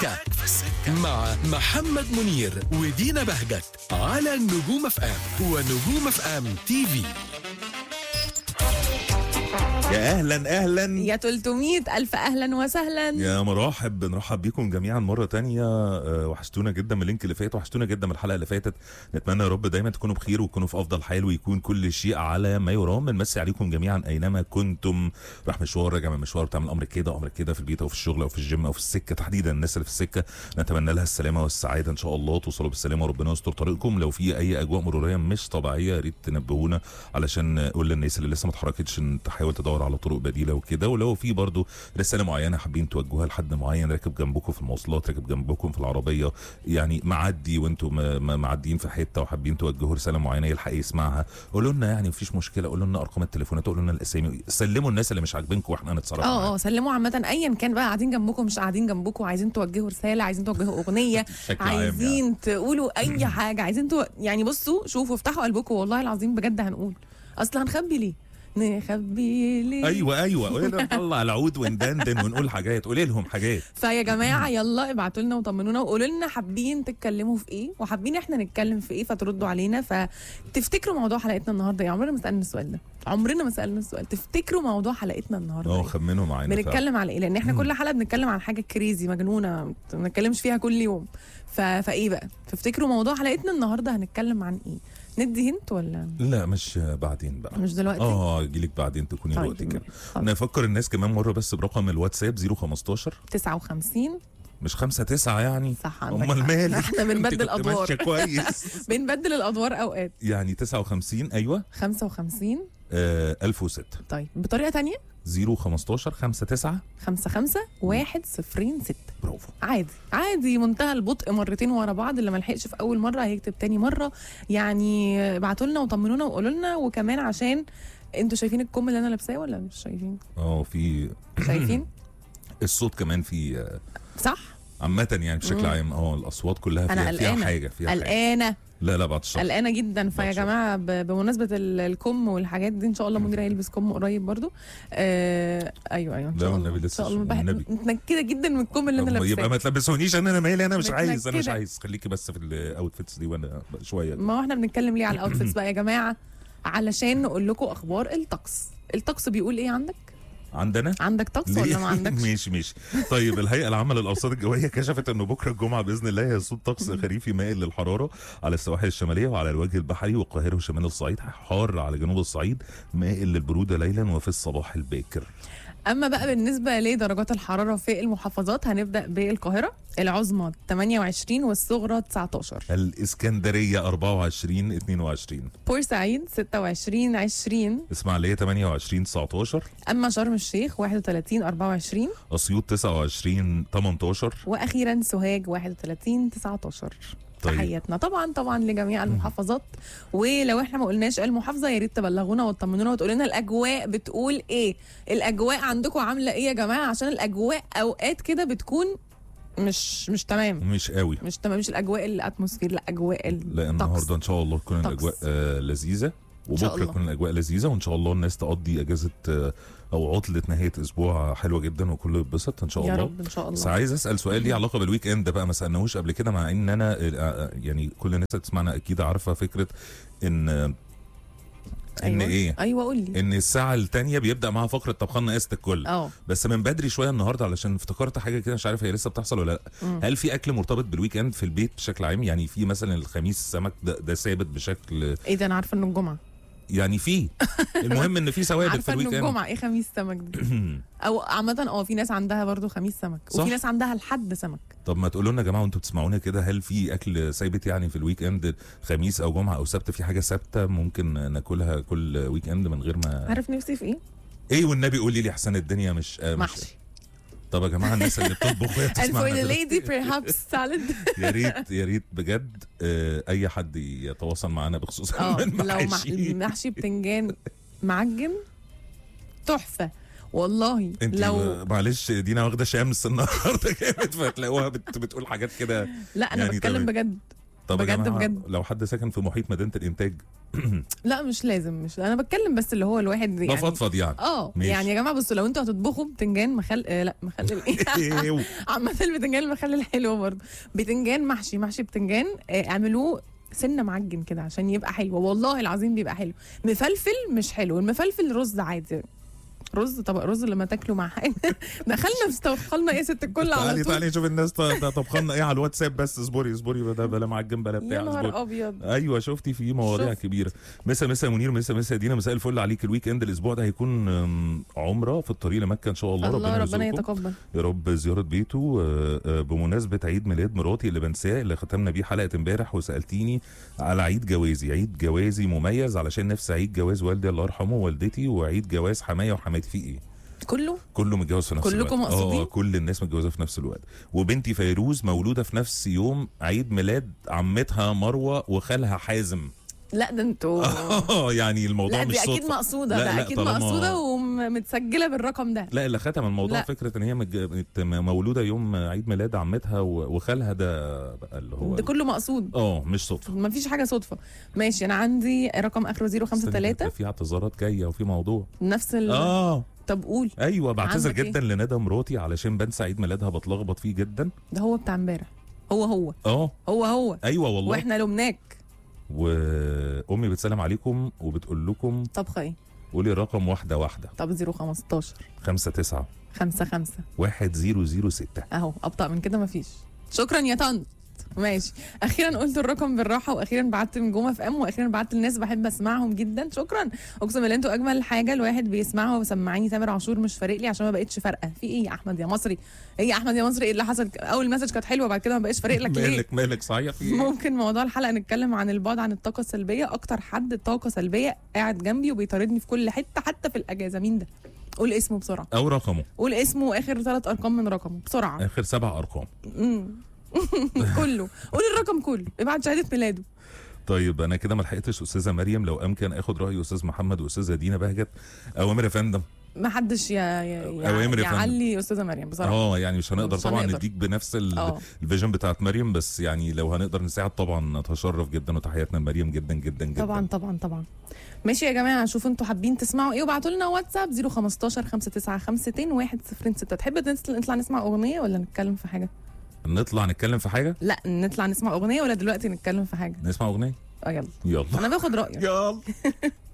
السكة مع محمد منير ودينا بهجت على نجوم اف ام ونجوم اف ام تي في يا اهلا اهلا يا 300 ألف أهلا وسهلا يا مرحب بنرحب بيكم جميعا مره تانية أه، وحشتونا جدا من اللينك اللي فات وحشتونا جدا من الحلقه اللي فاتت نتمنى يا رب دايما تكونوا بخير وتكونوا في افضل حال ويكون كل شيء على ما يرام بنمسي عليكم جميعا اينما كنتم راح مشوار راجع من مشوار بتعمل امر كده امر كده في البيت او في الشغل او في الجيم او في السكه تحديدا الناس اللي في السكه نتمنى لها السلامه والسعاده ان شاء الله توصلوا بالسلامه وربنا يستر طريقكم لو في اي اجواء مروريه مش طبيعيه يا ريت تنبهونا علشان نقول للناس اللي لسه ما اتحركتش ان تحاول تدور على طرق بديله وكده ولو في برضو رساله معينه حابين توجهوها لحد معين راكب جنبكم في المواصلات راكب جنبكم في العربيه يعني معدي وانتم م- م- معديين في حته وحابين توجهوا رساله معينه يلحق يسمعها قولوا لنا يعني مفيش مشكله قولوا لنا ارقام التليفونات قولوا لنا الاسامي سلموا الناس اللي مش عاجبينكم واحنا هنتصرف اه معاهم. اه سلموا عامة ايا كان بقى قاعدين جنبكم مش قاعدين جنبكم عايزين توجهوا رسالة عايزين توجهوا اغنية بشكل عام عايزين تقولوا اي حاجة عايزين تو... يعني بصوا شوفوا افتحوا قلبكم والله العظيم بجد هنقول اصل هنخبي ليه نخبي ليه ايوه ايوه قولوا لنا نطلع العود وندندن ونقول حاجات قولي لهم حاجات فيا جماعه يلا ابعتوا لنا وطمنونا وقولوا لنا حابين تتكلموا في ايه وحابين احنا نتكلم في ايه فتردوا علينا فتفتكروا موضوع حلقتنا النهارده يا عمرنا ما سالنا السؤال ده عمرنا ما سالنا السؤال تفتكروا موضوع حلقتنا النهارده اه إيه؟ خمنوا معانا فعلا. بنتكلم على ايه لان احنا كل حلقه بنتكلم عن حاجه كريزي مجنونه ما بنتكلمش فيها كل يوم ف... فايه بقى تفتكروا موضوع حلقتنا النهارده هنتكلم عن ايه ندي هنت ولا لا مش بعدين بقى مش دلوقتي اه اجيلك بعدين تكوني طيب، الوقت كده خلاص. نفكر الناس كمان مره بس برقم الواتساب 015 59 مش 5 9 يعني صح عندك امال حق. مالك احنا أنت بنبدل كنت ادوار ماشيه كويس بنبدل الادوار اوقات يعني 59 ايوه 55 آه 1006 طيب بطريقه تانية 015 5 9 5 5 1 0 6 برافو عادي عادي منتهى البطء مرتين ورا بعض اللي ما لحقش في اول مره هيكتب تاني مره يعني ابعتوا لنا وطمنونا وقولوا لنا وكمان عشان انتوا شايفين الكم اللي انا لابساه ولا مش شايفين اه في شايفين الصوت كمان في آه، صح عامة يعني بشكل مم. عام اه الاصوات كلها انا فيها, فيها قلقانه حاجه فيها حاجه قلقانه لا لا بعد الشر قلقانه جدا فيا بعد شهر. جماعه ب- بمناسبه ال- الكم والحاجات دي ان شاء الله منير هيلبس كم قريب برضو آه ايوه ايوه ان لا شاء الله والنبي ان لسه شاء الله بحب- والنبي. متنكده جدا من الكم اللي انا طب لابساه يبقى ما تلبسونيش انا انا مالي انا مش عايز انا مش متنكدة. عايز خليكي بس في الاوتفيتس دي وانا شويه ما هو احنا بنتكلم ليه على الاوتفيتس بقى يا جماعه علشان نقول لكم اخبار الطقس الطقس بيقول ايه عندك عندنا عندك طقس ليه؟ ولا ما عندكش ماشي ماشي طيب الهيئه العامه للارصاد الجويه كشفت انه بكره الجمعه باذن الله هيسود طقس خريفي مائل للحراره على السواحل الشماليه وعلى الوجه البحري والقاهره وشمال الصعيد حار على جنوب الصعيد مائل للبروده ليلا وفي الصباح الباكر اما بقى بالنسبه لدرجات الحراره في المحافظات هنبدا بالقاهره العظمى 28 والصغرى 19 الاسكندريه 24 22 بورسعيد 26 20 اسماعيليه 28 19 اما شرم الشيخ 31 24 اسيوط 29 18 واخيرا سوهاج 31 19 طيب. تحياتنا طبعا طبعا لجميع المحافظات ولو احنا ما قلناش المحافظه يا ريت تبلغونا وتطمنونا وتقولوا لنا الاجواء بتقول ايه الاجواء عندكم عامله ايه يا جماعه عشان الاجواء اوقات كده بتكون مش مش تمام مش قوي مش تمام مش الاجواء الاتموسفير لا اجواء لا الطقس النهارده ان شاء الله تكون طقس. الاجواء آه لذيذه شاء وبكره الله. تكون الاجواء لذيذه وان شاء الله الناس تقضي اجازه آه، او عطله نهايه اسبوع حلوه جدا وكله يتبسط ان شاء يا الله رب ان شاء بس الله عايز اسال سؤال ليه علاقه بالويك اند بقى ما سالناهوش قبل كده مع ان انا آه، آه، يعني كل الناس اللي تسمعنا اكيد عارفه فكره ان آه، ان أيوة. ايه ايوه قول لي ان الساعه الثانيه بيبدا معاها فقره طبخنا قاسه الكل اه بس من بدري شويه النهارده علشان افتكرت حاجه كده مش عارف هي لسه بتحصل ولا لا مم. هل في اكل مرتبط بالويك اند في البيت بشكل عام يعني في مثلا الخميس السمك ده, ده ثابت بشكل ايه ده انا عارفه انه الجمعه يعني في المهم ان في ثوابت في عارفه انه الويك اند الجمعه ايه خميس سمك دي او عامه اه في ناس عندها برضو خميس سمك صح. وفي ناس عندها لحد سمك طب ما تقولوا لنا يا جماعه وانتوا بتسمعونا كده هل في اكل ثابت يعني في الويك اند خميس او جمعه او سبت في حاجه ثابته ممكن ناكلها كل ويك اند من غير ما عارف نفسي في ايه ايه والنبي قولي لي احسن الدنيا مش آه مش محشي طب يا جماعه الناس اللي بتطبخ وهي and for بتسمعنا the دلوقتي، lady perhaps salad يا ريت يا ريت بجد آه، اي حد يتواصل معانا بخصوص اه لو مح- المحاشي محشي بتنجان معجن تحفه والله انت لو معلش دينا واخده شمس النهارده جامد فتلاقوها بت بتقول حاجات كده لا انا يعني بتكلم تمام. بجد طب يا بجد جماعة بجد. لو حد ساكن في محيط مدينه الانتاج لا مش لازم مش انا بتكلم بس اللي هو الواحد يعني بفضفض يعني اه ماشي. يعني يا جماعه بصوا لو انتوا هتطبخوا بتنجان مخل آه لا مخلل ايه إيوه. عامة البتنجان المخلل حلو برضه بتنجان محشي محشي بتنجان آه، اعملوه سنه معجن كده عشان يبقى حلو والله العظيم بيبقى حلو مفلفل مش حلو المفلفل رز عادي رز طبق رز لما تاكله مع حاجه دخلنا في استوخلنا ايه يا ست الكل على تعالي طول تعالي شوف الناس ط- ط- طبخنا ايه على الواتساب بس اصبري اصبري ده بلا معجن بلا يا بتاع اصبري نهار ابيض ايوه شفتي في مواضيع شفت. كبيره مسا مسا يا منير مسا مسا يا دينا مساء الفل عليك الويك اند الاسبوع ده هيكون أم، عمره في الطريق لمكه ان شاء الله, الله ربنا يرزقكم. يتقبل يا رب زياره بيته آه، آه، بمناسبه عيد ميلاد مراتي اللي بنساه اللي ختمنا بيه حلقه امبارح وسالتيني على عيد جوازي عيد جوازي مميز علشان نفسي عيد جواز والدي الله يرحمه ووالدتي وعيد جواز حمايا وحماتي فيه ايه كله كله متجوز في نفس كلكم الوقت مقصودين؟ اه كل الناس متجوزه في نفس الوقت وبنتي فيروز مولوده في نفس يوم عيد ميلاد عمتها مروه وخالها حازم لا ده انتوا اه يعني الموضوع لا مش دي اكيد صدفة. مقصوده لا، ده لا، اكيد طالما- مقصوده ومتسجله بالرقم ده لا اللي ختم الموضوع لا. فكره ان هي متج... مت- مولوده يوم عيد ميلاد عمتها و- وخالها ده بقى اللي هو ده كله مقصود اه مش صدفه ما فيش حاجه صدفه ماشي انا عندي رقم اخره 053 استني، في اعتذارات جايه وفي موضوع نفس ال... اه طب قول ايوه بعتذر عندك إيه؟ جدا لندى مراتي علشان بنسى عيد ميلادها بتلخبط فيه جدا ده هو بتاع امبارح هو هو اه هو هو ايوه والله واحنا لمناك وامي بتسلم عليكم وبتقول لكم طبخه ايه قولي الرقم واحده واحده طب 015 خمسة تسعة 5 5 واحد زيرو زيرو ستة اهو ابطا من كده مفيش شكرا يا طنط ماشي اخيرا قلت الرقم بالراحه واخيرا بعت نجومه في ام واخيرا بعت للناس بحب اسمعهم جدا شكرا اقسم بالله انتوا اجمل حاجه الواحد بيسمعها وسمعيني تامر عاشور مش فارق لي عشان ما بقتش فارقه في ايه يا احمد يا مصري ايه يا احمد يا مصري ايه اللي حصل اول مسج كانت حلوه بعد كده ما بقاش فارق لك ليه مالك مالك صحيح في ايه؟ ممكن موضوع الحلقه نتكلم عن البعد عن الطاقه السلبيه اكتر حد طاقه سلبيه قاعد جنبي وبيطاردني في كل حته حتى في الاجازه مين ده قول اسمه بسرعه او رقمه قول اسمه واخر ثلاث ارقام من رقمه بسرعه اخر سبع ارقام مم. كله قول الرقم كله ابعت شهاده ميلاده طيب انا كده ما لحقتش استاذه مريم لو امكن اخد راي استاذ محمد واستاذه دينا بهجت اوامر يا فندم ما حدش يا يا أوامر يا يا فندم. يعلي استاذه مريم بصراحه اه يعني مش هنقدر مش طبعا هنقدر. نديك بنفس ال- اه. الفيجن بتاعت مريم بس يعني لو هنقدر نساعد طبعا نتشرف جدا وتحياتنا لمريم جدا جدا جدا طبعا طبعا طبعا ماشي يا جماعه شوفوا انتوا حابين تسمعوا ايه وابعتوا لنا واتساب 015 5952 106 تحب نطلع نطلع نسمع اغنيه ولا نتكلم في حاجه نطلع نتكلم في حاجه لا نطلع نسمع اغنيه ولا دلوقتي نتكلم في حاجه نسمع اغنيه اه يلا يلا انا باخد رايك يلا